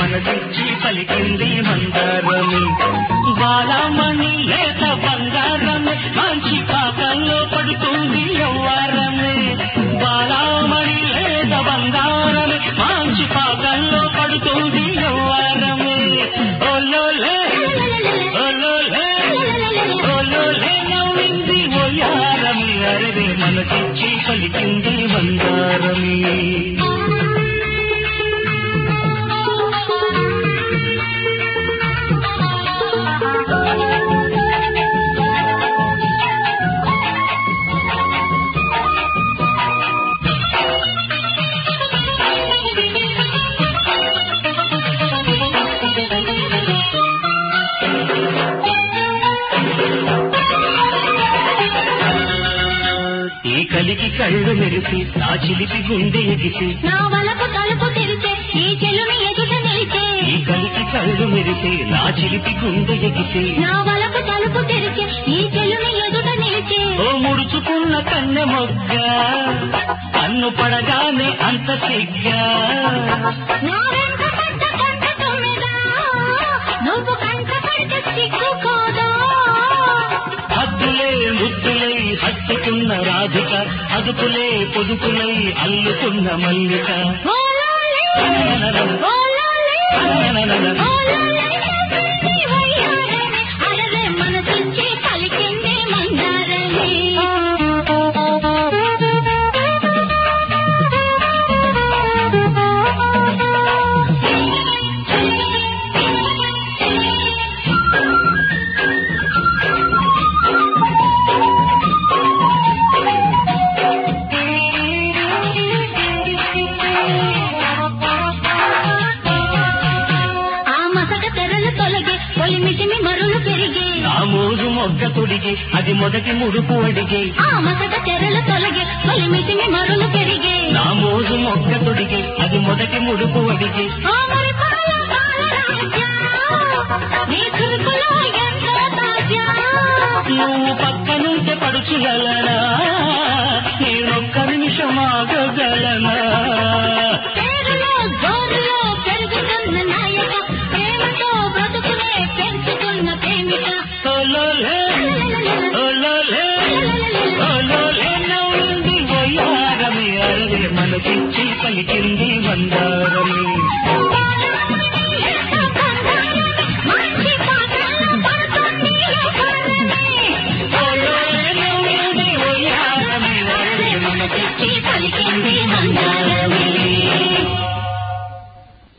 మనసిచ్చి పలికింది మందారమి బాలమణి లేత బంగారమే మంచి పాకంలో పడుతుంది యవ్వారమే బాలమణి లేత బంగారమే మంచి పాకంలో పడుతుంది యవ్వారమే ఓలోలే ఓలోలే ఓలోలే నవ్వింది ఓయారమి అరవే మనసిచ్చి పలికింది మందారమి ఈ కలికి కళ్ళు మెరిసి నా చిలిపి గుండె ఎగిసి నా వలపు తలుపు తెరిచే ఈ చెలుని ఎదుట నిలిచే ఈ కలికి కళ్ళు మెరిసి నా చిలిపి గుండె ఎగిసి నా వలపు తలుపు తెరిచే ఈ చెలుని ఎదుట నిలిచే ఓ ముడుచుకున్న కన్నె మొగ్గ కన్ను పడగానే అంత సిగ్గా నా వెంట పడ్డ కంట తొమ్మిదా నువ్వు కంట పడితే సిగ్గుకోదా హద్దులే ముద్దులై హత్తుకున్న రాధిక అదుపులే పొదుపులై అల్లుకున్న మల్లిక ఓలాలే, ఓలాలే, ఓలాలే, నీ వయ్యారమే, అరవే మనసిచ్చి పలికింది మందారమే. ఆ మసక తెరలు తొలగి పొలిమిటిమి మరులు పెరిగి నా మోజు మొగ్గ తొడిగి అది మొదటి ముడుపు అడిగి ఆ మసక తెరలు తొలగి పొలిమిటిమి మరులు పెరిగి నా మోజు మొగ్గ తొడిగి అది మొదటి ముడుపు అడిగి ఆ మరిపాల బాలరాజా, నీ చురుకులో ఎంతో తాజా. నువ్వు పక్కనుంటే పడుచుగలనా నేనొక్క నిమిషం ఆగగలనా పేరులో జోరులో పెరుగుతున్న నాయక ప్రేమతో బ్రతుకునే పెంచుతున్న ప్రేమిక ఓలోలే, ఓలోలే, ఓలోలే నవ్వింది వయ్యారమే అరవే మనసిచ్చి పలికింది మందారమే